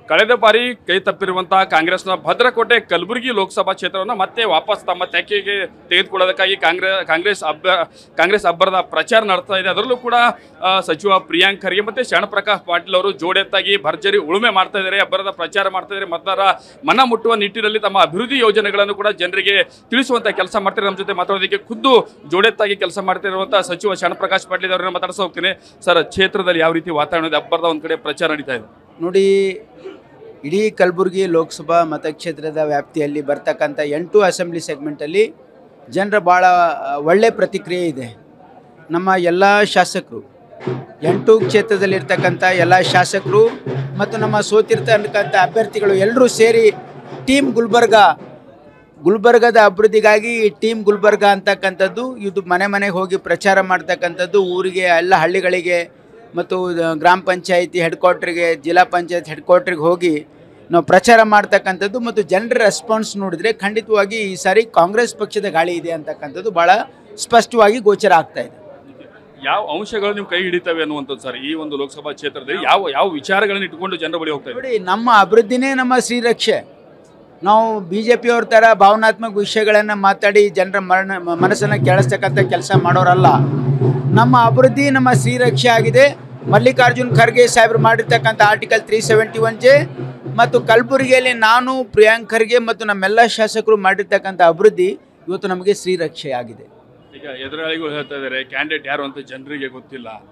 ಕಳೆದ ಬಾರಿ ಕೈ ತಪ್ಪಿರುವಂತಹ ಕಾಂಗ್ರೆಸ್ನ ಭದ್ರಕೋಟೆ ಕಲಬುರಗಿ ಲೋಕಸಭಾ ಕ್ಷೇತ್ರವನ್ನು ಮತ್ತೆ ವಾಪಸ್ ತಮ್ಮ ತೆಕ್ಕೆಗೆ ತೆಗೆದುಕೊಳ್ಳೋದಕ್ಕಾಗಿ ಕಾಂಗ್ರೆಸ್ ಕಾಂಗ್ರೆಸ್ ಅಬ್ಬ ಕಾಂಗ್ರೆಸ್ ಅಬ್ಬರದ ಪ್ರಚಾರ ನಡೆಸ್ತಾ ಇದೆ ಅದರಲ್ಲೂ ಕೂಡ ಆ, ಸಚಿವ ಪ್ರಿಯಾಂಕ್ ಖರ್ಗೆ ಮತ್ತೆ ಶರಣಪ್ರಕಾಶ್ ಪಾಟೀಲ್ ಅವರು ಜೋಡೆತ್ತಾಗಿ ಭರ್ಜರಿ ಉಳುಮೆ ಮಾಡ್ತಾ ಇದ್ದಾರೆ ಅಬ್ಬರದ ಪ್ರಚಾರ ಮಾಡ್ತಾ ಇದ್ದಾರೆ ಮತದಾರ ಮನ ಮುಟ್ಟುವ ನಿಟ್ಟಿನಲ್ಲಿ ತಮ್ಮ ಅಭಿವೃದ್ಧಿ ಯೋಜನೆಗಳನ್ನು ಕೂಡ ಜನರಿಗೆ ತಿಳಿಸುವಂತ ಕೆಲಸ ಮಾಡ್ತಾರೆ ನಮ್ಮ ಜೊತೆ ಮಾತಾಡೋದಕ್ಕೆ ಖುದ್ದು ಜೋಡೆತ್ತಾಗಿ ಕೆಲಸ ಮಾಡ್ತಿರುವಂತಹ ಸಚಿವ ಶರಣಪ್ರಕಾಶ್ ಪಾಟೀಲ್ ಅವರನ್ನ ಮಾತಾಡ್ಸೋ ಹೋಗ್ತೀನಿ ಸರ್ ಕ್ಷೇತ್ರದಲ್ಲಿ ಯಾವ ರೀತಿ ವಾತಾವರಣ ಇದೆ ಅಬ್ಬರದ ಒಂದ್ ಕಡೆ ಪ್ರಚಾರ ನಡೀತಾ ಇದೆ ನೋಡಿ ಇಡೀ ಕಲಬುರಗಿ ಲೋಕಸಭಾ ಮತಕ್ಷೇತ್ರದ ವ್ಯಾಪ್ತಿಯಲ್ಲಿ ಬರ್ತಕ್ಕಂಥ ಎಂಟು ಅಸೆಂಬ್ಲಿ ಸೆಗ್ಮೆಂಟಲ್ಲಿ ಜನರ ಭಾಳ ಒಳ್ಳೆ ಪ್ರತಿಕ್ರಿಯೆ ಇದೆ ನಮ್ಮ ಎಲ್ಲ ಶಾಸಕರು ಎಂಟು ಕ್ಷೇತ್ರದಲ್ಲಿರ್ತಕ್ಕಂಥ ಎಲ್ಲ ಶಾಸಕರು ಮತ್ತು ನಮ್ಮ ಸೋತಿರ್ತಕ್ಕಂಥ ಅಭ್ಯರ್ಥಿಗಳು ಎಲ್ಲರೂ ಸೇರಿ ಟೀಮ್ ಗುಲ್ಬರ್ಗ ಗುಲ್ಬರ್ಗದ ಅಭಿವೃದ್ಧಿಗಾಗಿ ಈ ಟೀಮ್ ಗುಲ್ಬರ್ಗ ಅಂತಕ್ಕಂಥದ್ದು ಇದು ಮನೆ ಮನೆಗೆ ಹೋಗಿ ಪ್ರಚಾರ ಮಾಡ್ತಕ್ಕಂಥದ್ದು ಊರಿಗೆ ಎಲ್ಲ ಹಳ್ಳಿಗಳಿಗೆ ಮತ್ತು ಗ್ರಾಮ ಪಂಚಾಯಿತಿ ಹೆಡ್ ಕ್ವಾರ್ಟ್ರಿಗೆ ಜಿಲ್ಲಾ ಪಂಚಾಯತ್ ಹೆಡ್ ಕ್ವಾರ್ಟ್ರಿಗೆ ಹೋಗಿ ನಾವು ಪ್ರಚಾರ ಮಾಡ್ತಕ್ಕಂಥದ್ದು ಮತ್ತು ಜನರ ರೆಸ್ಪಾನ್ಸ್ ನೋಡಿದರೆ ಖಂಡಿತವಾಗಿ ಈ ಸಾರಿ ಕಾಂಗ್ರೆಸ್ ಪಕ್ಷದ ಗಾಳಿ ಇದೆ ಅಂತಕ್ಕಂಥದ್ದು ಭಾಳ ಸ್ಪಷ್ಟವಾಗಿ ಗೋಚರ ಆಗ್ತಾ ಇದೆ ಯಾವ ಅಂಶಗಳು ನೀವು ಕೈ ಹಿಡಿತವೆ ಅನ್ನುವಂಥದ್ದು ಸರ್ ಈ ಒಂದು ಲೋಕಸಭಾ ಕ್ಷೇತ್ರದಲ್ಲಿ ಯಾವ ಯಾವ ವಿಚಾರಗಳನ್ನು ಇಟ್ಕೊಂಡು ಜನರ ಬಳಿ ಹೋಗ್ತಾ ಇದೆ ನೋಡಿ ನಮ್ಮ ಅಭಿವೃದ್ಧಿನೇ ನಮ್ಮ ಶ್ರೀರಕ್ಷೆ ನಾವು ಬಿ ಜೆ ಪಿಯವ್ರ ಥರ ಭಾವನಾತ್ಮಕ ವಿಷಯಗಳನ್ನು ಮಾತಾಡಿ ಜನರ ಮರಣ ಮನಸ್ಸನ್ನು ಕೆಳಿಸ್ತಕ್ಕಂಥ ಕೆಲಸ ಮಾಡೋರಲ್ಲ ನಮ್ಮ ಅಭಿವೃದ್ಧಿ ನಮ್ಮ ಶ್ರೀರಕ್ಷೆ ಆಗಿದೆ ಮಲ್ಲಿಕಾರ್ಜುನ್ ಖರ್ಗೆ ಸಾಹೇಬರು ಮಾಡಿರ್ತಕ್ಕಂಥ article three seventy one J ಮತ್ತು ಕಲಬುರಗಿಯಲ್ಲಿ ನಾನು ಪ್ರಿಯಾಂಕ್ ಖರ್ಗೆ ಮತ್ತು ನಮ್ಮೆಲ್ಲ ಶಾಸಕರು ಮಾಡಿರ್ತಕ್ಕಂಥ ಅಭಿವೃದ್ಧಿ ಇವತ್ತು ನಮಗೆ ಶ್ರೀರಕ್ಷೆ ಆಗಿದೆ ಈಗ ಎದುರಾಳಿಗಳು ಹೇಳ್ತಾ ಇದ್ದಾರೆ ಕ್ಯಾಂಡಿಡೇಟ್ ಯಾರು ಅಂತ ಜನರಿಗೆ ಗೊತ್ತಿಲ್ಲ ಅಂತ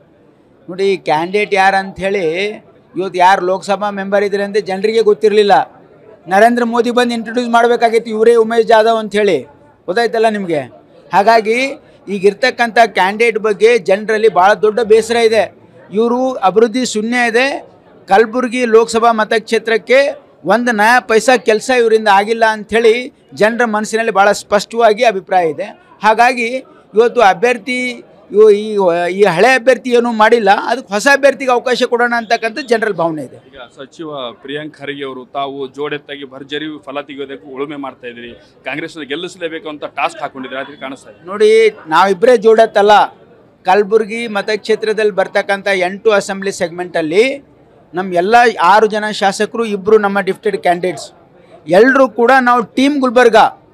ನೋಡಿ ಕ್ಯಾಂಡಿಡೇಟ್ ಯಾರು ಅಂಥೇಳಿ ಇವತ್ತು ಯಾರು ಲೋಕಸಭಾ ಮೆಂಬರ್ ಇದ್ದಾರೆ ಅಂತ ಜನರಿಗೆ ಗೊತ್ತಿರಲಿಲ್ಲ ನರೇಂದ್ರ ಮೋದಿ ಬಂದು ಇಂಟ್ರೊಡ್ಯೂಸ್ ಮಾಡಬೇಕಾಗಿತ್ತು ಇವರೇ ಉಮೇಶ್ ಜಾಧವ್ ಅಂಥೇಳಿ ಗೊತ್ತಾಯ್ತಲ್ಲ ನಿಮಗೆ ಹಾಗಾಗಿ ಈಗಿರ್ತಕ್ಕಂಥ ಕ್ಯಾಂಡಿಡೇಟ್ ಬಗ್ಗೆ ಜನರಲ್ಲಿ ಭಾಳ ದೊಡ್ಡ ಬೇಸರ ಇದೆ ಇವರು ಅಭಿವೃದ್ಧಿ ಶೂನ್ಯ ಇದೆ ಕಲಬುರಗಿ ಲೋಕಸಭಾ ಮತಕ್ಷೇತ್ರಕ್ಕೆ ಒಂದು ನಯ ಪೈಸಾ ಕೆಲಸ ಇವರಿಂದ ಆಗಿಲ್ಲ ಅಂಥೇಳಿ ಜನರ ಮನಸ್ಸಿನಲ್ಲಿ ಭಾಳ ಸ್ಪಷ್ಟವಾಗಿ ಅಭಿಪ್ರಾಯ ಇದೆ ಹಾಗಾಗಿ ಇವತ್ತು ಅಭ್ಯರ್ಥಿ ಇವು ಈ ಈ ಹಳೆ ಅಭ್ಯರ್ಥಿ ಏನೂ ಮಾಡಿಲ್ಲ ಅದಕ್ಕೆ ಹೊಸ ಅಭ್ಯರ್ಥಿಗೆ ಅವಕಾಶ ಕೊಡೋಣ ಅಂತಕ್ಕಂಥ ಜನರಲ್ ಭಾವನೆ ಇದೆ ಈಗ ಸಚಿವ ಪ್ರಿಯಾಂಕ್ ಖರ್ಗೆ ಅವರು ತಾವು ಜೋಡೆತ್ತಾಗಿ ಭರ್ಜರಿ ಫಲ ತೆಗೆಯೋದಕ್ಕೆ ಉಳುಮೆ ಮಾಡ್ತಾ ಇದ್ರಿ ಕಾಂಗ್ರೆಸ್ ಗೆಲ್ಲಿಸಲೇಬೇಕು ಅಂತ ಟಾಸ್ಕ್ ಹಾಕೊಂಡಿದ್ರೆ ಅದಕ್ಕೆ ಕಾಣಿಸ್ತಾ ಇದೆ ನೋಡಿ ನಾವಿಬ್ಬರೇ ಜೋಡತ್ತಲ್ಲ ಕಲಬುರಗಿ ಮತಕ್ಷೇತ್ರದಲ್ಲಿ ಬರ್ತಕ್ಕಂಥ ಎಂಟು ಅಸೆಂಬ್ಲಿ ಸೆಗ್ಮೆಂಟಲ್ಲಿ ನಮ್ಮ ಎಲ್ಲ ಆರು ಜನ ಶಾಸಕರು ಇಬ್ಬರು ನಮ್ಮ ಡಿಫ್ಟೆಡ್ ಕ್ಯಾಂಡಿಡೇಟ್ಸ್ ಎಲ್ಲರೂ ಕೂಡ ನಾವು ಟೀಮ್ ಗುಲ್ಬರ್ಗ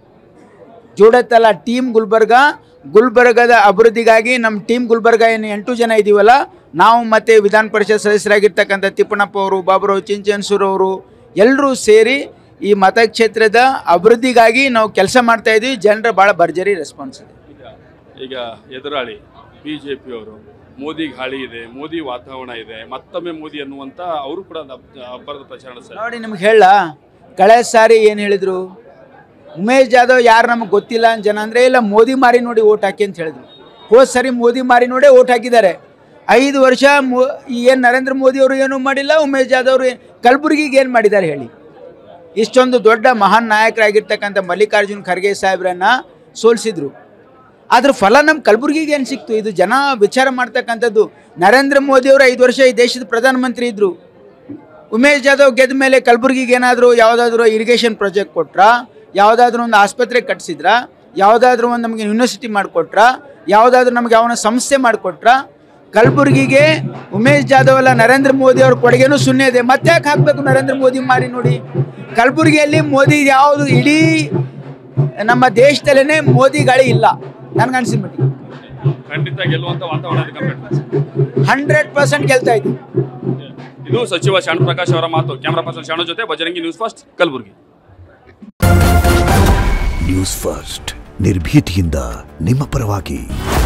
ಜೋಡತ್ತಲ್ಲ ಟೀಮ್ ಗುಲ್ಬರ್ಗ ಗುಲ್ಬರ್ಗದ ಅಭಿವೃದ್ಧಿಗಾಗಿ ನಮ್ಮ ಟೀಮ್ ಗುಲ್ಬರ್ಗ ಏನು ಎಂಟು ಜನ ಇದ್ದೀವಲ್ಲ ನಾವು ಮತ್ತು ವಿಧಾನ ಪರಿಷತ್ ಸದಸ್ಯರಾಗಿರ್ತಕ್ಕಂಥ ತಿಪ್ಪಣ್ಣಪ್ಪ ಅವರು ಬಾಬುರಾವ್ ಚಿಂಚನ್ಸೂರ್ ಅವರು ಎಲ್ಲರೂ ಸೇರಿ ಈ ಮತಕ್ಷೇತ್ರದ ಅಭಿವೃದ್ಧಿಗಾಗಿ ನಾವು ಕೆಲಸ ಮಾಡ್ತಾ ಇದ್ದೀವಿ ಜನರ ಭಾಳ ಭರ್ಜರಿ ರೆಸ್ಪಾನ್ಸ್ ಇದೆ ಈಗ ಈಗ ಎದುರಾಳಿ ಬಿ ಜೆ ಪಿಯವರು ಮೋದಿ ಗಾಳಿ ಇದೆ ಮೋದಿ ವಾತಾವರಣ ಇದೆ ಮತ್ತೊಮ್ಮೆ ಮೋದಿ ಅನ್ನುವಂತ ಅವರು ಕೂಡ ಒಂದು ಅಬ್- ಅಬ್ಬರದ ಪ್ರಚಾರ ನಡೆಸ್ತಾರೆ ನೋಡಿ ನಿಮ್ಗೆ ಹೇಳ ಕಳೆದ ಸಾರಿ ಏನು ಹೇಳಿದರು ಉಮೇಶ್ ಜಾಧವ್ ಯಾರು ನಮಗೆ ಗೊತ್ತಿಲ್ಲ ಅಂತ ಜನ ಅಂದರೆ ಇಲ್ಲ ಮೋದಿ ಮಾರಿ ನೋಡಿ ಓಟ್ ಹಾಕಿ ಅಂತ ಹೇಳಿದ್ರು ಹೋದ ಸರಿ ಮೋದಿ ಮಾರಿ ನೋಡೇ ಓಟ್ ಹಾಕಿದ್ದಾರೆ ಐದು ವರ್ಷ ಮೋ ಏನು ನರೇಂದ್ರ ಮೋದಿ ಅವರು ಏನೂ ಮಾಡಿಲ್ಲ ಉಮೇಶ್ ಜಾಧವ್ ಅವರು ಕಲಬುರಗಿಗೆ ಏನು ಮಾಡಿದ್ದಾರೆ ಹೇಳಿ ಇಷ್ಟೊಂದು ದೊಡ್ಡ ಮಹಾನ್ ನಾಯಕರಾಗಿರ್ತಕ್ಕಂಥ ಮಲ್ಲಿಕಾರ್ಜುನ್ ಖರ್ಗೆ ಸಾಹೇಬ್ರನ್ನ ಸೋಲಿಸಿದ್ರು ಅದ್ರ ಫಲ ನಮ್ಮ ಕಲಬುರಗಿಗೆ ಏನು ಸಿಕ್ತು ಇದು ಜನ ವಿಚಾರ ಮಾಡ್ತಕ್ಕಂಥದ್ದು ನರೇಂದ್ರ ಮೋದಿ ಅವರು ಐದು ವರ್ಷ ಈ ದೇಶದ ಪ್ರಧಾನಮಂತ್ರಿ ಇದ್ದರು ಉಮೇಶ್ ಜಾಧವ್ ಗೆದ್ದ ಮೇಲೆ ಕಲಬುರಗಿಗೆ ಏನಾದರೂ ಯಾವುದಾದ್ರೂ ಇರಿಗೇಷನ್ ಪ್ರಾಜೆಕ್ಟ್ ಕೊಟ್ರಾ ಯಾವುದಾದ್ರೂ ಒಂದು ಆಸ್ಪತ್ರೆ ಕಟ್ಸಿದ್ರಾ ಯಾವುದಾದ್ರೂ ಒಂದು ನಮಗೆ ಯೂನಿವರ್ಸಿಟಿ ಮಾಡಿಕೊಟ್ರ ಯಾವುದಾದ್ರೂ ನಮಗೆ ಅವನ ಸಂಸ್ಥೆ ಮಾಡಿಕೊಟ್ರ ಕಲಬುರಗಿಗೆ ಉಮೇಶ್ ಜಾಧವ್ ಅಲ್ಲ ನರೇಂದ್ರ ಮೋದಿ ಅವ್ರ ಕೊಡುಗೆನೂ ಶೂನ್ಯ ಇದೆ ಮತ್ತೆ ಯಾಕೆ ಹಾಕಬೇಕು ನರೇಂದ್ರ ಮೋದಿ ಮಾಡಿ ನೋಡಿ ಕಲಬುರಗಿಯಲ್ಲಿ ಮೋದಿ ಯಾವುದು ಇಡೀ ನಮ್ಮ ದೇಶದಲ್ಲೇ ಮೋದಿ ಗಾಳಿ ಇಲ್ಲ ನನಗನ್ಸಿದ ಮಟ್ಟಿಗೆ ಖಂಡಿತ ಗೆಲ್ಲುವಂತ ವಾತಾವರಣ ಇದೆ ಕಂಪ್ಲೀಟ್ ಹಂಡ್ರೆಡ್ ಪರ್ಸೆಂಟ್ ಗೆಲ್ತಾ ಇದ್ದೀವಿ ಇದು ಸಚಿವ ಶಾಣ್ ಪ್ರಕಾಶ್ ಅವರ ಮಾತು ಕ್ಯಾಮರಾ ಪರ್ಸನ್ ಶಾಣು ಜೊತೆ Bajrangi news first Kalaburagi news first ನಿರ್ಭೀತಿಯಿಂದ ನಿಮ್ಮ ಪರವಾಗಿ